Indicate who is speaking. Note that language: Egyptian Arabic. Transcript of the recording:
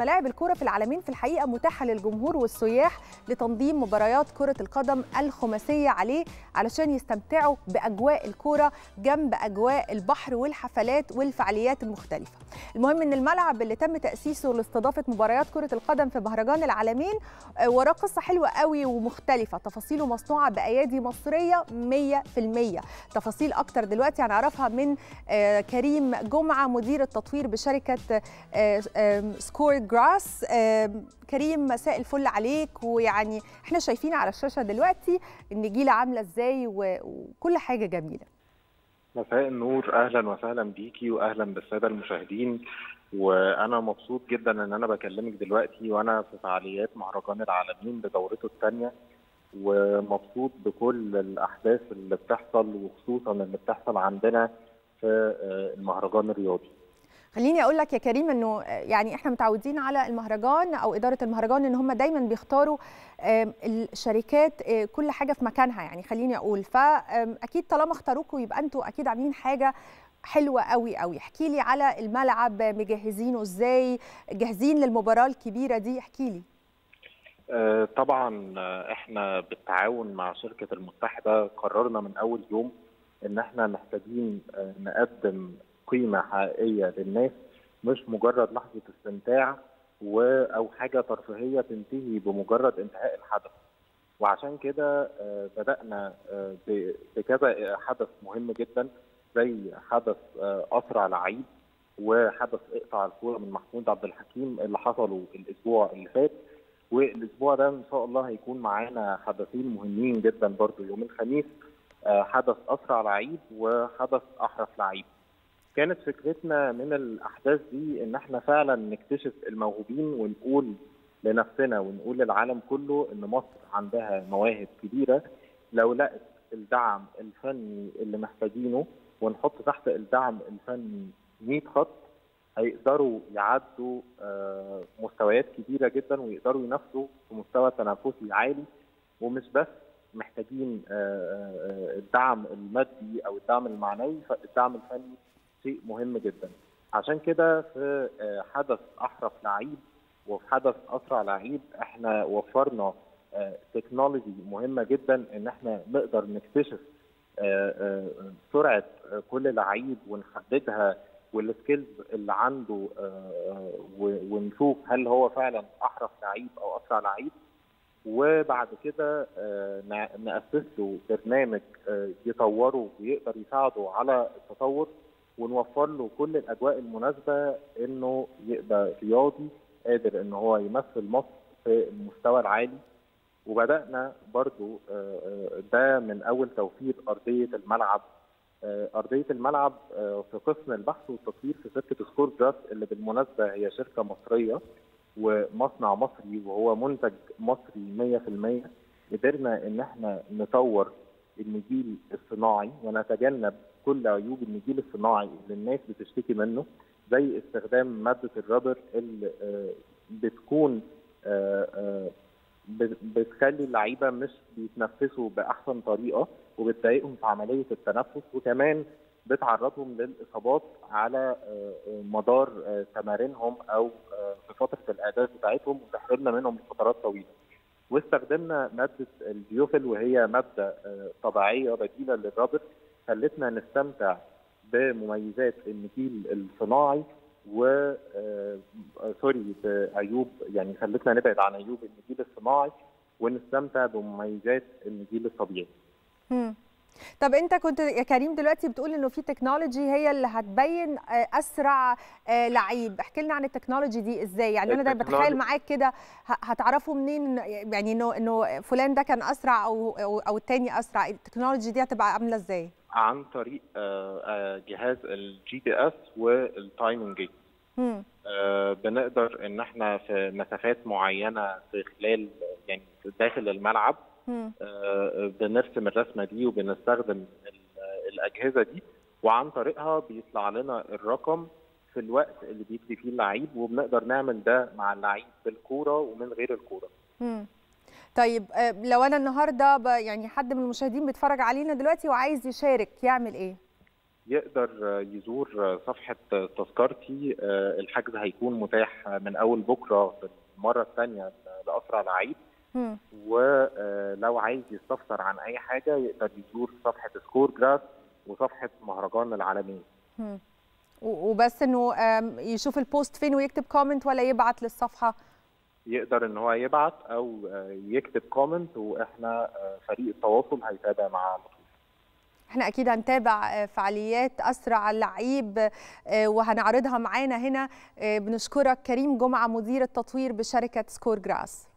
Speaker 1: ملاعب الكرة في العالمين في الحقيقة متاحة للجمهور والسياح لتنظيم مباريات كرة القدم الخماسية عليه علشان يستمتعوا بأجواء الكرة جنب أجواء البحر والحفلات والفعاليات المختلفة المهم ان الملعب اللي تم تأسيسه لاستضافة مباريات كرة القدم في مهرجان العالمين آه، وراه قصة حلوة قوي ومختلفة تفاصيله مصنوعة بأيادي مصرية 100% تفاصيل أكتر دلوقتي هنعرفها من آه، كريم جمعة مدير التطوير بشركة آه، آم، سكور جراس آم، كريم مساء الفل عليك ويعني احنا شايفين على الشاشة دلوقتي النجيلة عاملة ازاي و- وكل حاجة جميلة
Speaker 2: مساء النور اهلا وسهلا بيكي واهلا بالساده المشاهدين وانا مبسوط جدا ان انا بكلمك دلوقتي وانا في فعاليات مهرجان العالمين بدورته الثانيه ومبسوط بكل الاحداث اللي بتحصل وخصوصا اللي بتحصل عندنا في آه، المهرجان الرياضي
Speaker 1: خليني اقول لك يا كريم انه يعني احنا متعودين على المهرجان او اداره المهرجان ان هم دايما بيختاروا آم، الشركات آه، كل حاجه في مكانها يعني خليني اقول فاكيد طالما اختاروكوا يبقى انتوا اكيد عاملين حاجه حلوه قوي قوي احكي لي على الملعب مجهزينه ازاي جاهزين للمباراه الكبيره دي احكي لي
Speaker 2: آه، طبعا آه، احنا بالتعاون مع شركه المتحده قررنا من اول يوم ان احنا محتاجين آه، نقدم قيمه حقيقيه للناس مش مجرد لحظه استمتاع و او حاجه ترفيهيه تنتهي بمجرد انتهاء الحدث وعشان كده آه، بدانا آه، ب- بكذا حدث مهم جدا زي حدث آه، اسرع لعيب وحدث اقطع الكوره من محمود عبد الحكيم اللي حصلوا الاسبوع اللي فات والاسبوع ده ان شاء الله هيكون معانا حدثين مهمين جدا برضو يوم الخميس آه، حدث اسرع لعيب وحدث احرف لعيب كانت فكرتنا من الاحداث دي ان احنا فعلا نكتشف الموهوبين ونقول لنفسنا ونقول للعالم كله ان مصر عندها مواهب كبيره لو لقت الدعم الفني اللي محتاجينه ونحط تحت الدعم الفني 100 خط هيقدروا يعدوا آه، مستويات كبيره جدا ويقدروا ينافسوا في مستوى تنافسي عالي ومش بس محتاجين آه، آه، الدعم المادي او الدعم المعنوي فالدعم الفني شيء مهم جدا عشان كده في آه، حدث احرف لعيب وفي حدث اسرع لعيب احنا وفرنا آه، تكنولوجي مهمه جدا ان احنا نقدر نكتشف آه، آه، سرعه آه، كل لعيب ونحددها والسكيلز اللي عنده آه، و- ونشوف هل هو فعلا احرف لعيب او اسرع لعيب وبعد كده آه، ن- نأسس له برنامج آه، يطوره ويقدر يساعده على التطور ونوفر له كل الاجواء المناسبه انه يبقى رياضي قادر ان هو يمثل مصر في المستوى العالي وبدانا برضو آه، آه، ده من اول توفير ارضيه الملعب آه، ارضيه الملعب آه، في قسم البحث والتطوير في شركه سكور جراس اللي بالمناسبه هي شركه مصريه ومصنع مصري وهو منتج مصري 100% قدرنا ان احنا نطور النجيل الصناعي ونتجنب كل عيوب النجيل الصناعي اللي الناس بتشتكي منه زي استخدام ماده الرابر اللي آه، بتكون آه، آه، بت- بتخلي اللعيبه مش بيتنفسوا باحسن طريقه وبتضايقهم في عمليه التنفس وكمان بتعرضهم للاصابات على آه، آه، مدار آه، تمارينهم او آه، في فتره الاعداد بتاعتهم وتحرمنا منهم لفترات طويله. واستخدمنا ماده البيوفيل وهي ماده آه، طبيعيه بديله للرابر خلتنا نستمتع بمميزات النجيل الصناعي و آه، سوري بعيوب يعني خلتنا نبعد عن عيوب النجيل الصناعي ونستمتع بمميزات النجيل الطبيعي.
Speaker 1: مم. طب انت كنت يا كريم دلوقتي بتقول انه في تكنولوجي هي اللي هتبين آه، اسرع آه، لعيب احكي لنا عن التكنولوجي دي ازاي يعني انا دايما بتخيل
Speaker 2: التكنولوجي- معاك
Speaker 1: معاك كده ه- هتعرفوا منين يعني انه انه فلان ده كان اسرع او او, أو التاني اسرع التكنولوجي دي هتبقى عامله ازاي
Speaker 2: عن طريق آه، آه، جهاز الجي بي اس والتايمنج جيت
Speaker 1: مم.
Speaker 2: آه، بنقدر ان احنا في مسافات معينه في خلال يعني في داخل الملعب
Speaker 1: مم.
Speaker 2: آه، بنرسم الرسمه دي وبنستخدم ال- الاجهزه دي وعن طريقها بيطلع لنا الرقم في الوقت اللي بيجري فيه اللعيب وبنقدر نعمل ده مع اللعيب بالكوره ومن غير الكوره
Speaker 1: مم. طيب آه، لو انا النهارده ب- يعني حد من المشاهدين بيتفرج علينا دلوقتي وعايز يشارك يعمل ايه
Speaker 2: يقدر يزور صفحه تذكرتي الحجز هيكون متاح من اول بكره في المره الثانيه لاسرع لعيب
Speaker 1: مم.
Speaker 2: ولو عايز يستفسر عن اي حاجه يقدر يزور صفحه سكور جراس وصفحه مهرجان العالمين
Speaker 1: مم. و- وبس انه آم، يشوف البوست فين ويكتب كومنت ولا يبعت للصفحه
Speaker 2: يقدر ان هو يبعت او يكتب كومنت واحنا فريق التواصل هيتابع مع الخطوط
Speaker 1: احنا اكيد هنتابع آه، فعاليات اسرع اللعيب آه، وهنعرضها معانا هنا آه، بنشكرك كريم جمعه مدير التطوير بشركه سكور جراس